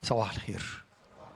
صباح الخير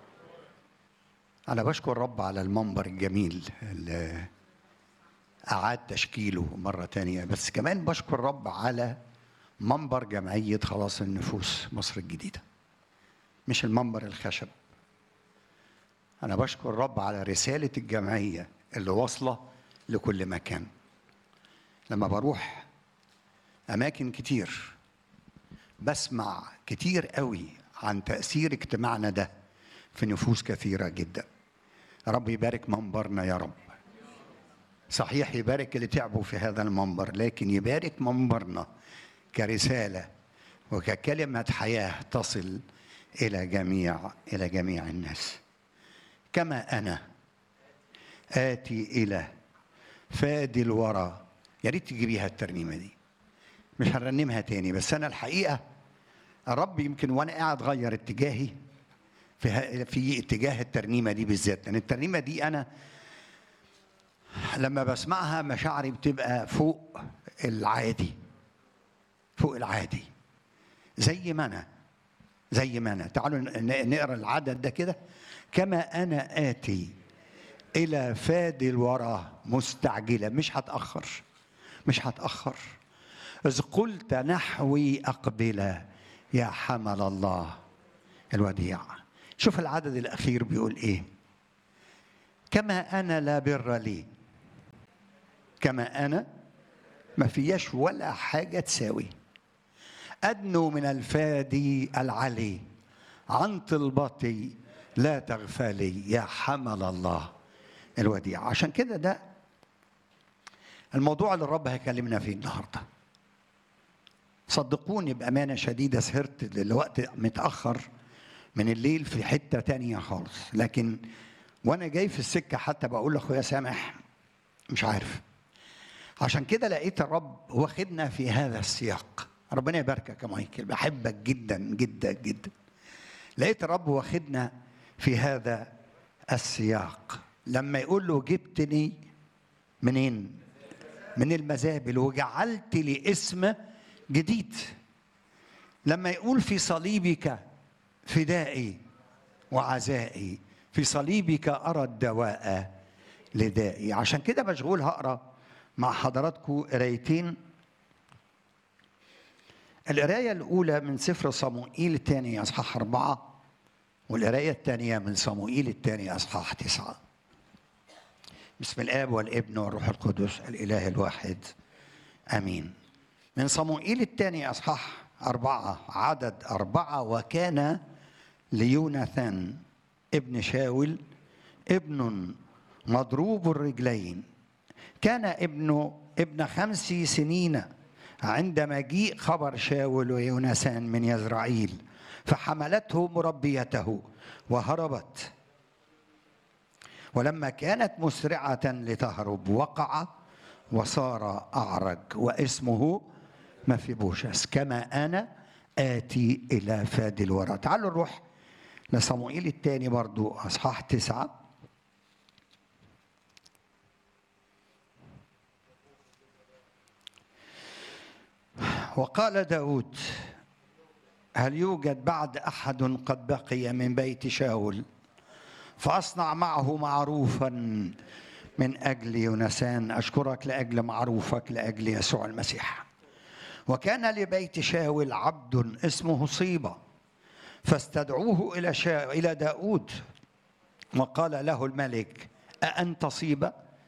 أنا بشكر رب على المنبر الجميل اللي أعاد تشكيله مرة تانية بس كمان بشكر رب على منبر جمعية خلاص النفوس مصر الجديدة مش المنبر الخشب أنا بشكر رب على رسالة الجمعية اللي واصلة لكل مكان لما بروح أماكن كتير بسمع كتير قوي عن تأثير اجتماعنا ده في نفوس كثيرة جدا رب يبارك منبرنا يا رب صحيح يبارك اللي تعبوا في هذا المنبر لكن يبارك منبرنا كرسالة وككلمة حياة تصل إلى جميع إلى جميع الناس كما أنا آتي إلى فادي الورى يا ريت تجيبيها الترنيمة دي مش هنرنمها تاني بس أنا الحقيقة الرب يمكن وأنا قاعد غير اتجاهي في في اتجاه الترنيمة دي بالذات لأن الترنيمة دي أنا لما بسمعها مشاعري بتبقى فوق العادي فوق العادي زي ما انا زي ما انا تعالوا نقرا العدد ده كده كما انا اتي الى فادي الورى مستعجلا مش هتاخر مش هتاخر اذ قلت نحوي اقبلا يا حمل الله الوديع شوف العدد الاخير بيقول ايه كما انا لا بر لي كما انا ما فياش ولا حاجه تساوي ادنو من الفادي العلي عن طلبتي لا تغفلي يا حمل الله الوديع عشان كده ده الموضوع اللي الرب هيكلمنا فيه النهارده صدقوني بأمانة شديدة سهرت لوقت متأخر من الليل في حتة تانية خالص لكن وأنا جاي في السكة حتى بقول لأخويا سامح مش عارف عشان كده لقيت الرب واخدنا في هذا السياق ربنا يباركك يا مايكل بحبك جدا جدا جدا لقيت الرب واخدنا في هذا السياق لما يقول له جبتني منين من المزابل وجعلت لي اسم جديد لما يقول في صليبك فدائي وعزائي في صليبك أرى الدواء لدائي عشان كده مشغول هقرا مع حضراتكم قرايتين القراية الأولى من سفر صموئيل الثاني أصحاح أربعة والقراية الثانية من صموئيل الثاني أصحاح تسعة بسم الآب والابن والروح القدس الإله الواحد آمين من صموئيل الثاني أصحاح أربعة عدد أربعة وكان ليوناثان ابن شاول ابن مضروب الرجلين كان ابنه ابن خمس سنين عند مجيء خبر شاول ويونسان من يزرعيل فحملته مربيته وهربت ولما كانت مسرعة لتهرب وقع وصار أعرج واسمه مفيبوشس كما أنا آتي إلى فادي الورى تعالوا نروح لصموئيل الثاني برضو أصحاح تسعة وقال داود هل يوجد بعد أحد قد بقي من بيت شاول فأصنع معه معروفا من أجل يونسان أشكرك لأجل معروفك لأجل يسوع المسيح وكان لبيت شاول عبد اسمه صيبة فاستدعوه إلى شا... إلى داود وقال له الملك أأنت صيبة